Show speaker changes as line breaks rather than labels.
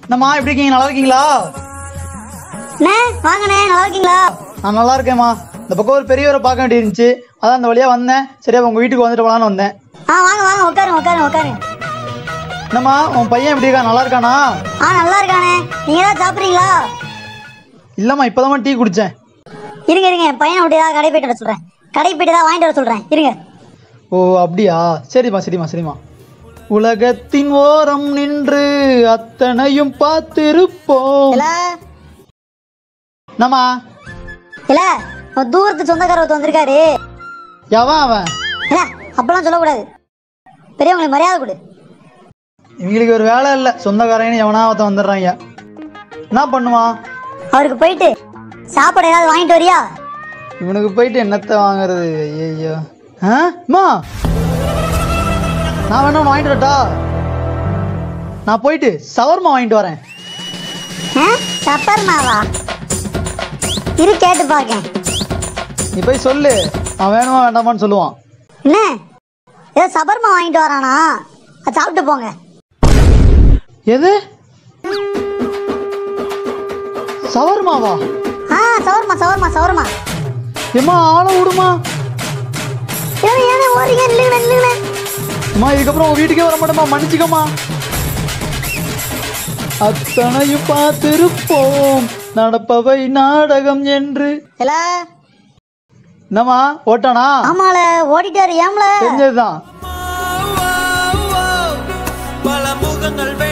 என்னம்மா எப்படி இருக்கீங்க நல்லா இருக்கீங்களா
அண்ணே வாங்கண்ணே நல்லா இருக்கீங்களா
நான் நல்லா இருக்கேம்மா இந்த பக்கம் ஒரு பெரியவரை பார்க்க வேண்டியது இருந்துச்சு அதான் அந்த வழியா வந்தேன் சரியா உங்க வீட்டுக்கு வந்துட்டு போலான்னு வந்தேன்
ஆ வாங்க வாங்க உட்காருங்க உட்காருங்க உட்காருங்க
என்னம்மா உன் பையன் எப்படி இருக்கா நல்லா இருக்கானா
ஆ நல்லா இருக்கானே நீங்க ஏதாவது சாப்பிட்றீங்களா
இல்லம்மா இப்போதான் டீ குடிச்சேன்
இருங்க இருங்க என் பையனை விட்டு ஏதாவது கடை போயிட்டு வர சொல்றேன் கடை போயிட்டு ஏதாவது வாங்கிட்டு வர சொல்றேன் இருங்க
ஓ அப்படியா சரிம்மா சரிம்மா சரிம்மா உலகத்தின் ஓரம் நின்று அத்தனையும் பார்த்திருப்போம்
இல்ல
என்னம்மா
இல்ல அவன் தூரத்து சொந்தக்காரர் ஒருத்தர் வந்திருக்காரு
எவன் அவன்
இல்ல அப்பெல்லாம் சொல்லக்கூடாது பெரியவங்களுக்கு மரியாதை கொடு
இவங்களுக்கு ஒரு வேலை இல்லை சொந்தக்காரங்கன்னு எவனா ஒருத்தன் வந்துடுறாங்க என்ன பண்ணுவான்
அவருக்கு போயிட்டு சாப்பாடு ஏதாவது வாங்கிட்டு வரியா
இவனுக்கு போயிட்டு என்னத்தை வாங்குறது ஐயோ ஆ அம்மா நான் வேணா ஒன்று வாங்கிட்டு வரட்டா நான் போயிட்டு சவர்மா வாங்கிட்டு வரேன்
ஆ சப்பர்மாவா இரு கேட்டு பார்க்கேன்
நீ போய் சொல்லு அவன் வேணுமா வேண்டாமான்னு சொல்லுவான்
என்ன ஏதோ சபர்மா வாங்கிட்டு வரானா அது சாப்பிட்டு போங்க
எது சவர்மாவா
ஆ சவர்மா சவர்மா சவர்மா
ஏம்மா ஆளை விடுமா
ஏன் ஏன் ஓடுறீங்க நில்லுங்கண்ணே நில்லுங்கண்ணே
அம்மா இதுக்கப்புறம் உன் வீட்டுக்கே வர மாட்டேம்மா மன்னிச்சுக்கம்மா அத்தனையும் பார்த்திருப்போம் நடப்பவை நாடகம் என்று
இல்ல
என்னம்மா ஓட்டானா
ஆமால ஓடிட்டாரு ஏம்ல
தெரிஞ்சதுதான்
பல முகங்கள்